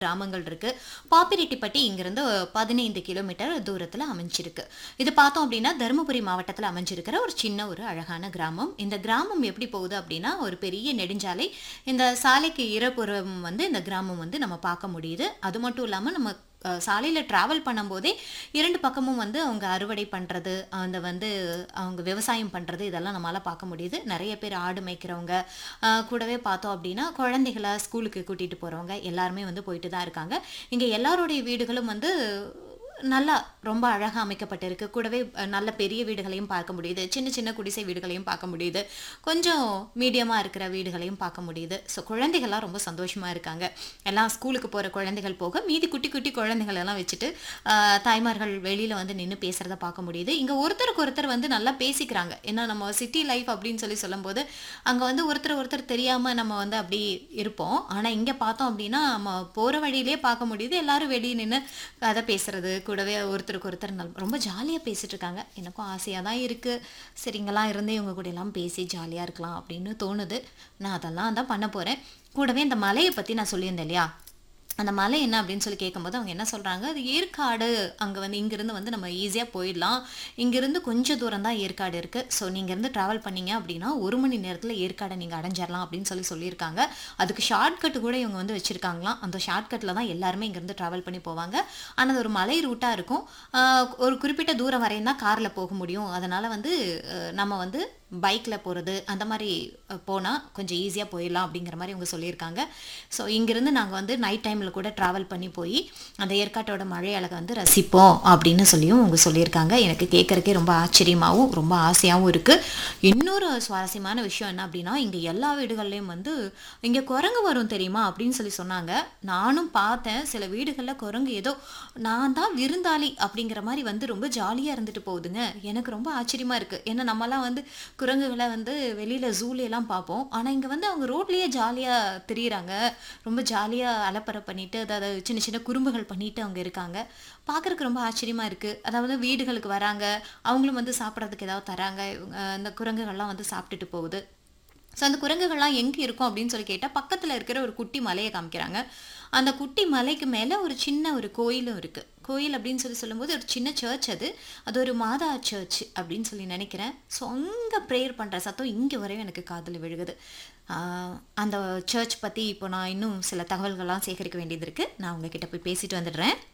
கிராமங்கள் இருக்கு பாப்பிரெட்டிப்பட்டி இங்கிருந்து பதினைந்து கிலோமீட்டர் தூரத்துல அமைஞ்சிருக்கு இது பார்த்தோம் அப்படின்னா தருமபுரி மாவட்டத்துல அமைஞ்சிருக்கிற ஒரு சின்ன ஒரு அழகான கிராமம் இந்த கிராமம் எப்படி போகுது அப்படின்னா ஒரு பெரிய நெடுஞ்சாலை இந்த சாலைக்கு இருபுறம் வந்து இந்த கிராமம் வந்து நம்ம பார்க்க முடியுது அது மட்டும் இல்லாம நம்ம அஹ், சாலையில டிராவல் பண்ணும்போதே இரண்டு பக்கமும் வந்து அவங்க அறுவடை பண்றது அந்த வந்து அவங்க விவசாயம் பண்றது இதெல்லாம் நம்மளால பார்க்க முடியுது நிறைய பேர் ஆடு மேய்க்கிறவங்க அஹ், கூடவே பார்த்தோம் அப்படின்னா குழந்தைகளை ஸ்கூலுக்கு கூட்டிட்டு போறவங்க எல்லாருமே வந்து போயிட்டு தான் இருக்காங்க இங்க எல்லாருடைய வீடுகளும் வந்து நல்லா ரொம்ப அழகாக அமைக்கப்பட்டிருக்கு கூடவே அஹ், நல்ல பெரிய வீடுகளையும் பார்க்க முடியுது சின்ன சின்ன குடிசை வீடுகளையும் பார்க்க முடியுது கொஞ்சம் மீடியமாக இருக்கிற வீடுகளையும் பார்க்க முடியுது ஸோ குழந்தைகள்லாம் ரொம்ப சந்தோஷமாக இருக்காங்க எல்லாம் ஸ்கூலுக்கு போகிற குழந்தைகள் போக மீதி குட்டி குட்டி குழந்தைகள் எல்லாம் வச்சுட்டு அஹ், தாய்மார்கள் வெளியில் வந்து நின்று பேசுகிறத பார்க்க முடியுது இங்கே ஒருத்தருக்கு ஒருத்தர் வந்து நல்லா பேசிக்கிறாங்க ஏன்னா நம்ம சிட்டி லைஃப் அப்படின்னு சொல்லி சொல்லும்போது அங்கே வந்து ஒருத்தர் ஒருத்தர் தெரியாமல் நம்ம வந்து அப்படி இருப்போம் ஆனால் இங்கே பார்த்தோம் அப்படின்னா நம்ம போகிற வழியிலே பார்க்க முடியுது எல்லாரும் வெளியே நின்று கதை பேசுறது கூடவே ஒருத்தருக்கு ஒருத்தர் நல் ரொம்ப ஜாலியாக பேசிட்டு இருக்காங்க எனக்கும் ஆசையாக தான் இருக்குது சரிங்களாம் இருந்து இவங்க கூட எல்லாம் பேசி ஜாலியாக இருக்கலாம் அப்படின்னு தோணுது நான் அதெல்லாம் தான் பண்ண போகிறேன் கூடவே இந்த மலையை பற்றி நான் சொல்லியிருந்தேன் இல்லையா அந்த மலை என்ன அப்படின்னு சொல்லி கேட்கும்போது அவங்க என்ன சொல்கிறாங்க அது ஏற்காடு அங்கே வந்து இங்கேருந்து வந்து நம்ம ஈஸியாக போயிடலாம் இங்கேருந்து கொஞ்சம் தூரம் தான் ஏற்காடு இருக்குது ஸோ நீங்கள் இருந்து ட்ராவல் பண்ணீங்க அப்படின்னா ஒரு மணி நேரத்தில் ஏற்காடை நீங்கள் அடைஞ்சிடலாம் அப்படின்னு சொல்லி சொல்லியிருக்காங்க அதுக்கு ஷார்ட்கட் கூட இவங்க வந்து வச்சுருக்காங்களாம் அந்த ஷார்ட்கட்டில் தான் எல்லாருமே இங்கேருந்து ட்ராவல் பண்ணி போவாங்க ஆனால் அது ஒரு மலை ரூட்டாக இருக்கும் ஆஹ் ஒரு குறிப்பிட்ட தூரம் வரையும் தான் காரில் போக முடியும் அதனால் வந்து அஹ் நம்ம வந்து பைக்கில் போகிறது அந்த மாதிரி போனால் கொஞ்சம் ஈஸியாக போயிடலாம் அப்படிங்கிற மாதிரி இவங்க சொல்லியிருக்காங்க ஸோ இங்கேருந்து நாங்கள் வந்து நைட் டைமில் கூட ட்ராவல் பண்ணி போய் அந்த ஏற்காட்டோட மழை அழகை வந்து ரசிப்போம் அப்படின்னு சொல்லியும் அவங்க சொல்லியிருக்காங்க எனக்கு கேட்குறக்கே ரொம்ப ஆச்சரியமாகவும் ரொம்ப ஆசையாகவும் இருக்குது இன்னொரு சுவாரஸ்யமான விஷயம் என்ன அப்படின்னா இங்கே எல்லா வீடுகள்லேயும் வந்து இங்கே குரங்கு வரும் தெரியுமா அப்படின்னு சொல்லி சொன்னாங்க நானும் பார்த்தேன் சில வீடுகளில் குரங்கு ஏதோ நான் தான் விருந்தாளி அப்படிங்கிற மாதிரி வந்து ரொம்ப ஜாலியாக இருந்துட்டு போகுதுங்க எனக்கு ரொம்ப ஆச்சரியமா இருக்குது ஏன்னா நம்மலாம் வந்து குரங்குகளை வந்து வெளியில் ஜூல எல்லாம் பார்ப்போம் ஆனால் இங்கே வந்து அவங்க ரோட்லேயே ஜாலியாக திரியிறாங்க ரொம்ப ஜாலியாக அலப்பறை பண்ணிட்டு அதாவது சின்ன சின்ன குறும்புகள் பண்ணிட்டு அவங்க இருக்காங்க பார்க்கறதுக்கு ரொம்ப ஆச்சரியமா இருக்குது அதாவது வீடுகளுக்கு வராங்க அவங்களும் வந்து சாப்பிட்றதுக்கு ஏதாவது தராங்க இவங்க அந்த குரங்குகள்லாம் வந்து சாப்பிட்டுட்டு போகுது ஸோ அந்த குரங்குகள்லாம் எங்கே இருக்கும் அப்படின்னு சொல்லி கேட்டால் பக்கத்தில் இருக்கிற ஒரு குட்டி மலையை காமிக்கிறாங்க அந்த குட்டி மலைக்கு மேலே ஒரு சின்ன ஒரு கோயிலும் இருக்குது கோயில் அப்படின்னு சொல்லி சொல்லும்போது ஒரு சின்ன சர்ச் அது அது ஒரு மாதா சர்ச் அப்படின்னு சொல்லி நினைக்கிறேன் ஸோ அங்கே ப்ரேயர் பண்ணுற சத்தம் இங்கே வரையும் எனக்கு காதில் விழுகுது ஆஹ் அந்த சர்ச் பற்றி இப்போ நான் இன்னும் சில தகவல்கள்லாம் சேகரிக்க வேண்டியது இருக்குது நான் உங்ககிட்ட போய் பேசிட்டு வந்துடுறேன்